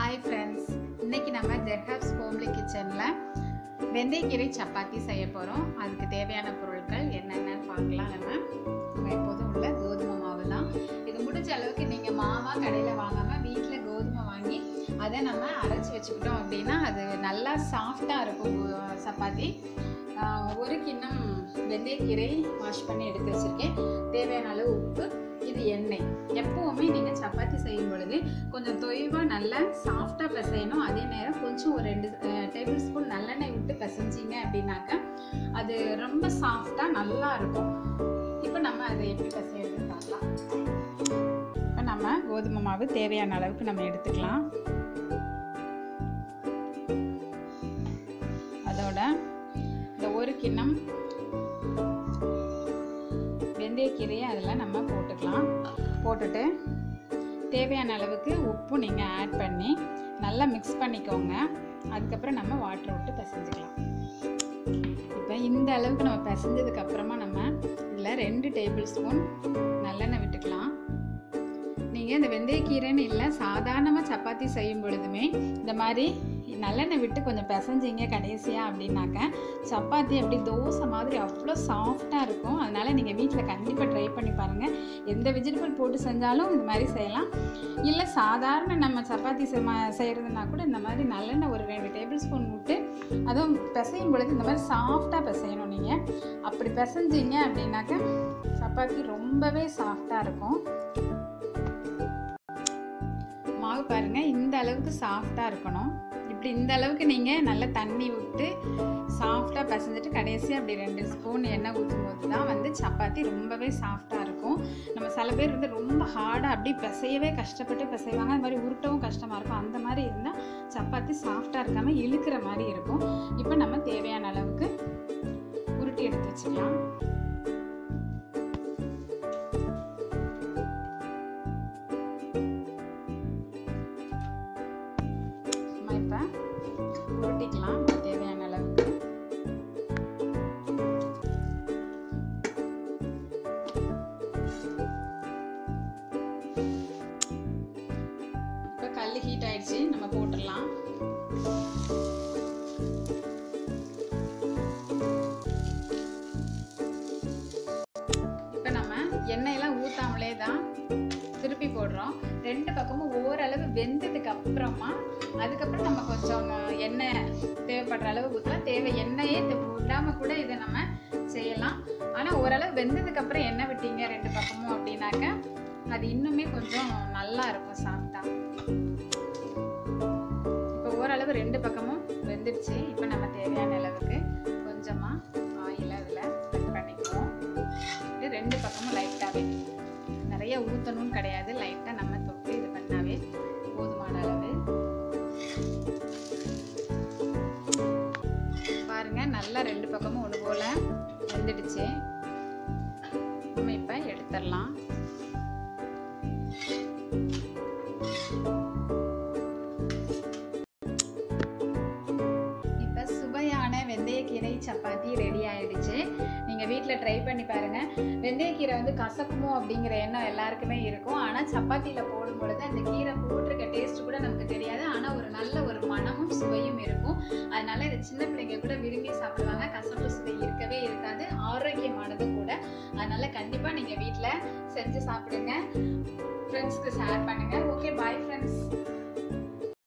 hi friends இன்னைக்கு நம்ம ஜெர்ஹாப்ஸ் homely கிச்சனில் வெந்தயக்கீரை சப்பாத்தி செய்ய போகிறோம் அதுக்கு தேவையான பொருட்கள் என்னென்னு பார்க்கலாம் நம்ம நம்ம எப்போதும் உள்ள கோதுமை மாவு தான் இது முடிஞ்ச அளவுக்கு நீங்கள் மாவாக கடையில் வாங்காமல் வீட்டில் கோதுமை வாங்கி அதை நம்ம அரைச்சி வச்சுக்கிட்டோம் அப்படின்னா அது நல்லா சாஃப்டாக இருக்கும் கோ- சப்பாத்தி ஆஹ் ஒரு கிண்ணம் வெந்தயக்கீரை வாஷ் பண்ணி எடுத்து வச்சுருக்கேன் தேவையான அளவு உப்பு இது எண்ணெய் எப்போவுமே நீங்கள் சப்பாத்தி செய்யும் பொழுது கொஞ்சம் தொய்வாக நல்லா சாஃப்டாக பிசையணும் அதே நேரம் கொஞ்சம் ஒரு ரெண்டு டேபிள் ஸ்பூன் நல்லெண்ணெய் விட்டு பிசைஞ்சிங்க அப்படின்னாக்க அது ரொம்ப சாஃப்டாக நல்லா இருக்கும் இப்போ நம்ம அதை எப்படி பிசையிறது பார்க்கலாம் இப்போ நம்ம கோதுமை மாவு தேவையான அளவுக்கு நம்ம எடுத்துக்கலாம் அதோட இந்த ஒரு கிண்ணம் வெந்தயக்கீரையை அதில் நம்ம போட்டுக்கலாம் போட்டுட்டு தேவையான அளவுக்கு உப்பு நீங்கள் ஆட் பண்ணி நல்லா மிக்ஸ் பண்ணிக்கோங்க அதுக்கப்புறம் நம்ம வாட்டர் விட்டு பிசைஞ்சுக்கலாம் இப்போ இந்த அளவுக்கு நம்ம பிசைஞ்சதுக்கு அப்புறமா நம்ம இதில் ரெண்டு டேபிள் ஸ்பூன் நல்லெண்ணெய் விட்டுக்கலாம் நீங்கள் இந்த வெந்தயக்கீரைன்னு இல்லை சாதாரணமாக சப்பாத்தி செய்யும் பொழுதுமே இந்த மாதிரி நல்லெண்ணெய் விட்டு கொஞ்சம் பிசைஞ்சிங்க கடைசியாக அப்படின்னாக்க சப்பாத்தி அப்படி தோசை மாதிரி அவ்வளோ சாஃப்டாக இருக்கும் அதனால் நீங்கள் வீட்டில் கண்டிப்பாக ட்ரை பண்ணி பாருங்கள் எந்த வெஜிடபிள் போட்டு செஞ்சாலும் இந்த மாதிரி செய்யலாம் இல்லை சாதாரண நம்ம சப்பாத்தி செய்கிறதுனா கூட இந்த மாதிரி நல்லெண்ணெய் ஒரு ரெண்டு டேபிள் ஸ்பூன் விட்டு அதுவும் பிசையும் பொழுது இந்த மாதிரி சாஃப்டாக பிசையணும் நீங்கள் அப்படி பிசைஞ்சிங்க அப்படின்னாக்க சப்பாத்தி ரொம்பவே சாஃப்டாக இருக்கும் மாவு பாருங்கள் இந்த அளவுக்கு சாஃப்டாக இருக்கணும் இப்படி இந்த அளவுக்கு நீங்கள் நல்லா தண்ணி விட்டு சாஃப்டாக பிசைஞ்சிட்டு கடைசியாக அப்படி ரெண்டு ஸ்பூன் எண்ணெய் ஊற்றும் போது தான் வந்து சப்பாத்தி ரொம்பவே சாஃப்டாக இருக்கும் நம்ம சில பேர் வந்து ரொம்ப ஹார்டாக அப்படி பிசையவே கஷ்டப்பட்டு பிசைவாங்க அது மாதிரி உருட்டவும் கஷ்டமாக இருக்கும் அந்த மாதிரி இருந்தால் சப்பாத்தி சாஃப்டாக இருக்காமல் இழுக்கிற மாதிரி இருக்கும் இப்போ நம்ம தேவையான அளவுக்கு உருட்டி எடுத்து வச்சுக்கலாம் நம்ம இப்போ உருட்டிக்கலாம் தேவையான அளவுக்கு இப்போ கல் ஹீட் ஆயிடுச்சு நம்ம போட்டுடலாம் இப்போ நம்ம எண்ணெயெல்லாம் ஊத்தாமலே தான் திருப்பி போடுறோம் ரெண்டு பக்கமும் ஓரளவு வெந்ததுக்கு அப்புறமா அதுக்கப்புறம் நம்ம கொஞ்சம் எண்ணெய் தேவைப்படுற அளவு ஊற்றலாம் தேவை எண்ணெயே தே- விடாம கூட இதை நம்ம செய்யலாம் ஆனால் ஓரளவு வெந்ததுக்கு அப்புறம் எண்ணெய் விட்டீங்க ரெண்டு பக்கமும் அப்படின்னாக்க அது இன்னுமே கொஞ்சம் நல்லா இருக்கும் சாப்பிட்டா இப்போ ஓரளவு ரெண்டு பக்கமும் வெந்துடுச்சு இப்போ நம்ம தேவையான அளவுக்கு கொஞ்சமாக ஆயில் அதில் கட் பண்ணிக்குவோம் இது ரெண்டு பக்கமும் லைட்டாகவே நிறைய ஊற்றணும்னு கிடையாது லைட்டாக நம்ம தொட்டு இது பண்ணாவே போதுமான அளவு பாருங்க நல்லா ரெண்டு பக்கமும் ஒன்று போல வெந்துடுச்சு நம்ம இப்போ எடுத்துடலாம் இப்போ சுவையான வெந்தயக்கீரை சப்பாத்தி ரெடி ஆயிடுச்சு நீங்கள் வீட்டில் ட்ரை பண்ணி பாருங்கள் வெந்தயக்கீரை வந்து கசக்குமோ அப்படிங்கிற எண்ணம் எல்லாருக்குமே இருக்கும் ஆனால் சப்பாத்தியில் போடும் பொழுது அந்த கீரை போட்டிருக்க டேஸ்ட் கூட நமக்கு தெரியாது ஆனால் ஒரு நல்ல ஒரு மனமும் சுவையும் இருக்கும் அதனால இதை சின்ன பிள்ளைங்க கூட விரும்பி சாப்பிடுவாங்க கசப்பு சுவை இருக்கவே இருக்காது ஆரோக்கியமானது கூட அதனால கண்டிப்பாக நீங்கள் வீட்டில் செஞ்சு சாப்பிடுங்க ஃப்ரெண்ட்ஸ்க்கு ஷேர் பண்ணுங்கள் ஓகே பாய் ஃப்ரெண்ட்ஸ்